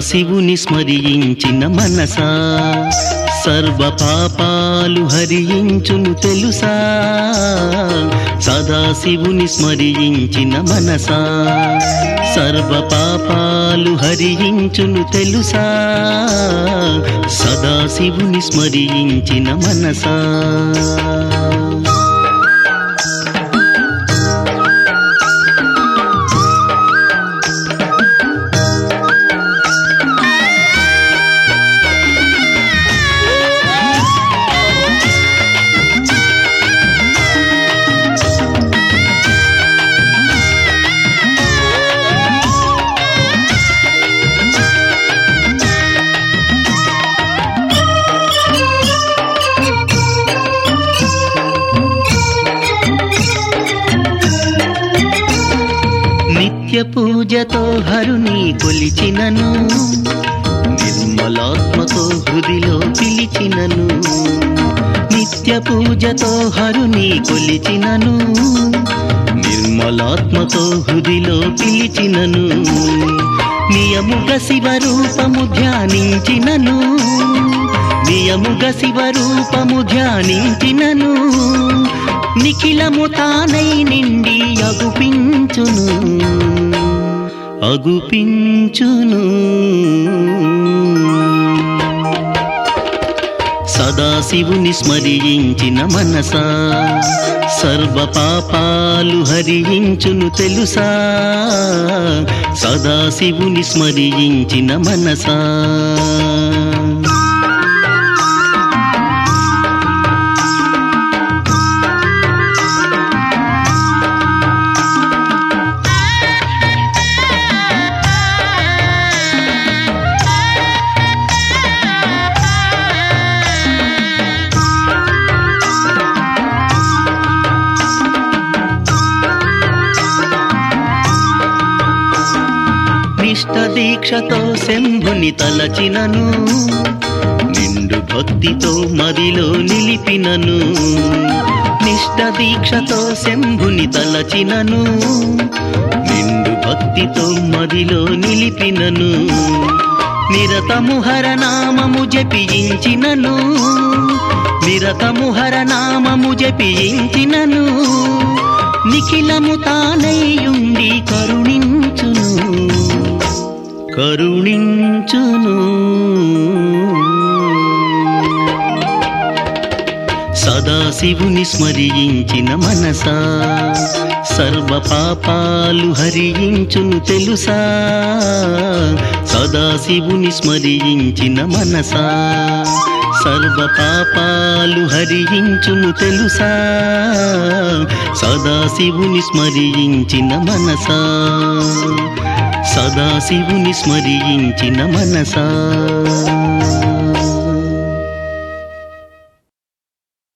సదాశివుని స్మరించిన మనసా సర్వ పాపాలు హరించును తెలుసా సదాశివుని స్మరించిన మనసా సర్వ పాపాలు హరించును తెలుసా సదాశివుని స్మరించిన మనసా నిత్య పూజతో హరుని కొలిచినను నిర్మలాత్మతో హృదిలో పిలిచినను నిత్య పూజతో హరుని కొలిచినను నిర్మలాత్మతో హృదిలో పిలిచినను నియముగ శివరూపము ధ్యానించినను నియముగ శివరూపము ధ్యానించినను నిఖిలము తానై నిండి అగుపించును అగుపించును సదాశివుని స్మరించిన మనసా సర్వ పాపాలు హరించును తెలుసా సదాశివుని స్మరించిన మనసా నిష్ట దీక్షతో శంభుని తలచినను నిండు భక్తితో మదిలో నిలిపినను నిష్ట దీక్షతో శంభుని తలచినను నిండు భక్తితో మదిలో నిలిపినను నిరతము హరనామము జపించినను నిరతము హరనామము జపించినను నిఖిలము తానయ్యుండి కరుణించును కరుణించును సదాశివుని స్మరించిన మనసా సర్వ పాపాలు హరించును తెలుసా సదాశివుని స్మరించిన మనసా సర్వ పాపాలు హరించును తెలుసా సదాశివుని స్మరించిన మనసా సదాశివుని స్మరించిన మనసా